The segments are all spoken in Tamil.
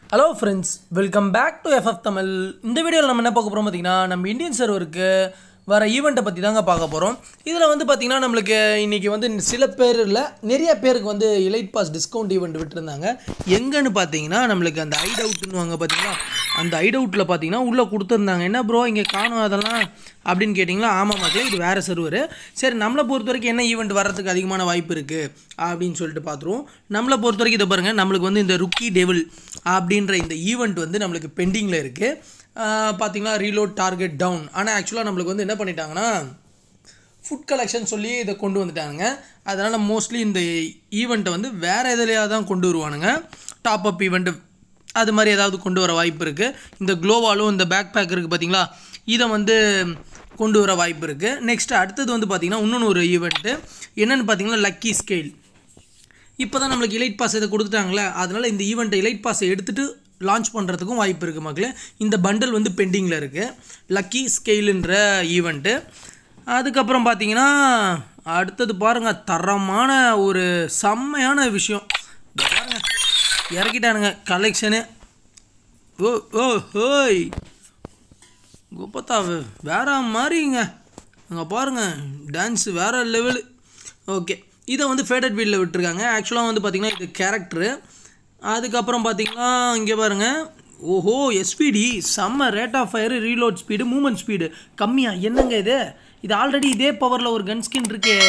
hello friends welcome back to FF Tamil இந்த வீடியோவில் நம்ம என்ன பார்க்க போகிறோம் பார்த்தீங்கன்னா நம்ம இந்தியன் சர்வருக்கு வர ஈவெண்ட்டை பற்றி தாங்க பார்க்க போகிறோம் இதில் வந்து பார்த்திங்கன்னா நம்மளுக்கு இன்றைக்கி வந்து சில பேர் இல்லை நிறைய பேருக்கு வந்து எலைட் பாஸ் டிஸ்கவுண்ட் ஈவெண்ட் விட்டுருந்தாங்க எங்கன்னு பார்த்தீங்கன்னா நம்மளுக்கு அந்த ஐட் அவுட்னு வாங்க பார்த்தீங்கன்னா அந்த ஐட் அவுட்டில் பார்த்தீங்கன்னா உள்ளே கொடுத்துருந்தாங்க என்ன ப்ரோ இங்கே காணும் அதெல்லாம் அப்படின்னு கேட்டிங்களா ஆமாம் மக்களே இது வேறு சர்வர் சரி நம்மளை பொறுத்த வரைக்கும் என்ன ஈவெண்ட் வர்றதுக்கு அதிகமான வாய்ப்பு இருக்குது அப்படின்னு சொல்லிட்டு பார்த்துருவோம் நம்மளை பொறுத்த வரைக்கும் இதை பாருங்கள் நம்மளுக்கு வந்து இந்த ருக்கி டெவில் அப்படின்ற இந்த ஈவெண்ட் வந்து நம்மளுக்கு பெண்டிங்கில் இருக்குது பார்த்தீங்கன்னா ரீலோட் டார்கெட் டவுன் ஆனால் ஆக்சுவலாக நம்மளுக்கு வந்து என்ன பண்ணிட்டாங்கன்னா ஃபுட் கலெக்ஷன் சொல்லி இதை கொண்டு வந்துட்டாங்க அதனால் மோஸ்ட்லி இந்த ஈவெண்ட்டை வந்து வேறு எதுலையாக தான் கொண்டு வருவானுங்க டாப் அப் ஈவெண்ட்டு அது மாதிரி ஏதாவது கொண்டு வர வாய்ப்பு இருக்குது இந்த க்ளோவாலும் இந்த பேக் பேக் இருக்குது பார்த்தீங்களா இதை வந்து கொண்டு வர வாய்ப்பு இருக்குது நெக்ஸ்ட் அடுத்தது வந்து பார்த்திங்கன்னா இன்னொன்று ஒரு ஈவெண்ட்டு என்னென்னு பார்த்தீங்கன்னா லக்கி ஸ்கேல் இப்போ தான் நம்மளுக்கு இலைட் பாஸ் இதை கொடுத்துட்டாங்களே அதனால் இந்த ஈவெண்ட்டை இலைட் பாஸை எடுத்துகிட்டு லான்ச் பண்ணுறதுக்கும் வாய்ப்பு இருக்குது மக்களே இந்த பண்டல் வந்து பெண்டிங்கில் இருக்குது லக்கி ஸ்கெயிலுன்ற ஈவெண்ட்டு அதுக்கப்புறம் பார்த்தீங்கன்னா அடுத்தது பாருங்கள் தரமான ஒரு செம்மையான விஷயம் இதோ பாருங்க இறக்கிட்டானுங்க கலெக்ஷனு ஓ ஓ ஹோய் குப்பத்தா வேற மாதிரிங்க அங்கே பாருங்கள் டான்ஸு வேறு லெவலு ஓகே இதை வந்து ஃபேடட் வீலில் விட்டுருக்காங்க ஆக்சுவலாக வந்து பார்த்திங்கன்னா இது கேரக்டரு அதுக்கப்புறம் பார்த்தீங்கன்னா இங்கே பாருங்கள் ஓஹோ எஸ்பிடி செம்ம rate of fire reload speed movement speed கம்மியாக என்னங்க இது இது ஆல்ரெடி இதே பவரில் ஒரு கன் ஸ்கின் இருக்கே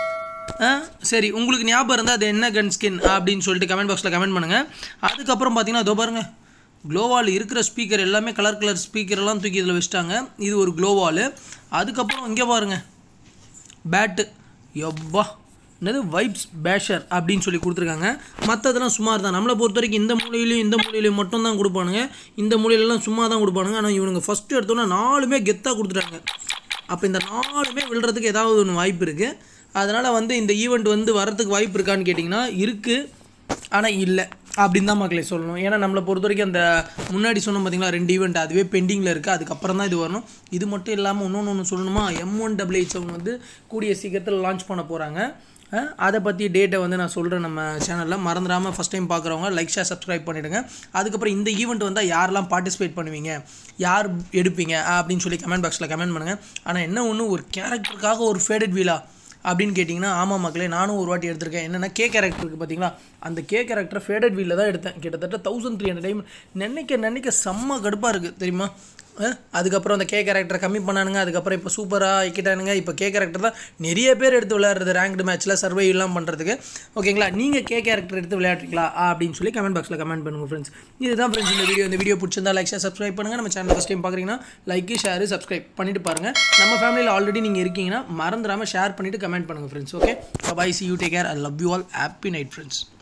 ஆ சரி உங்களுக்கு ஞாபகம் இருந்தால் அது என்ன கன் ஸ்கின் அப்படின்னு சொல்லிட்டு கமெண்ட் பாக்ஸில் கமெண்ட் பண்ணுங்கள் அதுக்கப்புறம் பார்த்தீங்கன்னா அதோ பாருங்கள் க்ளோவால் இருக்கிற ஸ்பீக்கர் எல்லாமே கலர் கலர் ஸ்பீக்கர் எல்லாம் தூக்கி இதில் வச்சுட்டாங்க இது ஒரு க்ளோவால் அதுக்கப்புறம் இங்கே பாருங்கள் பேட்டு எவ்வா என்னது வைப்ஸ் பேஷர் அப்படின்னு சொல்லி கொடுத்துருக்காங்க மற்றதெல்லாம் சுமார் தான் நம்மளை பொறுத்த வரைக்கும் இந்த மூலையிலையும் இந்த மூலையிலையும் மட்டும் தான் கொடுப்பானுங்க இந்த மூலையிலலாம் சும்மா தான் கொடுப்பானுங்க ஆனால் இவனுங்க ஃபஸ்ட்டு எடுத்தோன்னா நாலுமே கெத்தாக கொடுத்துட்டாங்க அப்போ இந்த நாலுமே விழுறதுக்கு ஏதாவது ஒன்று வாய்ப்பு இருக்குது அதனால் வந்து இந்த ஈவெண்ட் வந்து வரதுக்கு வாய்ப்பு இருக்கான்னு கேட்டிங்கன்னா இருக்குது ஆனால் இல்லை அப்படின்னு தான் மக்களை சொல்லணும் ஏன்னா நம்மளை பொறுத்த வரைக்கும் அந்த முன்னாடி சொன்னோம் பார்த்தீங்களா ரெண்டு ஈவெண்ட் அதுவே பெண்டிங்கில் இருக்குது அதுக்கப்புறம் தான் இது வரணும் இது மட்டும் இல்லாமல் இன்னொன்று ஒன்று சொல்லணுமா எம் ஒன் டபிள்யூஹெச் அவங்க வந்து கூடிய சீக்கிரத்தில் லான்ச் பண்ண போகிறாங்க அதை பற்றி டேட்டை வந்து நான் சொல்கிறேன் நம்ம சேனலில் மறந்துடாமல் ஃபஸ்ட் டைம் பார்க்குறவங்க லைக் ஷேர் சப்ஸ்கிரைப் பண்ணிவிடுங்க அதுக்கப்புறம் இந்த ஈவெண்ட் வந்தால் யாரெல்லாம் பார்ட்டிசிபேட் பண்ணுவீங்க யார் எடுப்பீங்க அப்படின்னு சொல்லி கமெண்ட் பாக்ஸில் கமெண்ட் பண்ணுங்கள் ஆனால் என்ன ஒன்று ஒரு கேரக்டருக்காக ஒரு ஃபேடட் வீலா அப்படின்னு கேட்டிங்கன்னா ஆமாம் மக்களே நானும் ஒரு வாட்டி எடுத்திருக்கேன் என்னென்னா கே கேரக்டர் இருக்குது பார்த்தீங்களா அந்த கே கேரக்டர் ஃபேடட் வீலில் தான் எடுத்தேன் கிட்டத்தட்ட தௌசண்ட் த்ரீ ஹண்ட்ரட் டைம் நினைக்க நினைக்க செம்ம கடுப்பாக இருக்குது தெரியுமா அதுக்கப்புறம் அந்த கே கேரக்டரை கம்மி பண்ணானுங்க அதுக்கப்புறம் இப்போ சூப்பராக ஆக்கிட்டானுங்க இப்போ கே கேரக்டர் தான் நிறைய பேர் எடுத்து விளையாடுறது ரேங்க்டு மேட்ச்சில் சர்வைலாம் பண்ணுறதுக்கு ஓகேங்களா நீங்கள் கே கேரக்டர் எடுத்து விளையாடுறீங்களா அப்படின்னு சொல்லி கமெண்ட் பாக்ஸில் கமெண்ட் பண்ணுங்கள் ஃப்ரெண்ட்ஸ் இதுதான் ஃப்ரெண்ட்ஸ் இந்த வீடியோ இந்த வீடியோ பிடிச்சிருந்தா லைக் ஷேர் சப்ஸ்கிரைப் பண்ணுங்கள் நம்ம சேனல் ஃபஸ்ட் டைம் பார்க்குறீங்கன்னா லைக் ஷேர் சப்ஸ்கிரைப் பண்ணிட்டு பாருங்கள் நம்ம ஃபேமிலியில் ஆல்ரெடி நீங்கள் இருக்கீங்கன்னா மறந்துடாமல் ஷேர் பண்ணிவிட்டு கமெண்ட் பண்ணுங்கள் friends okay bye see you take care I love you all happy night friends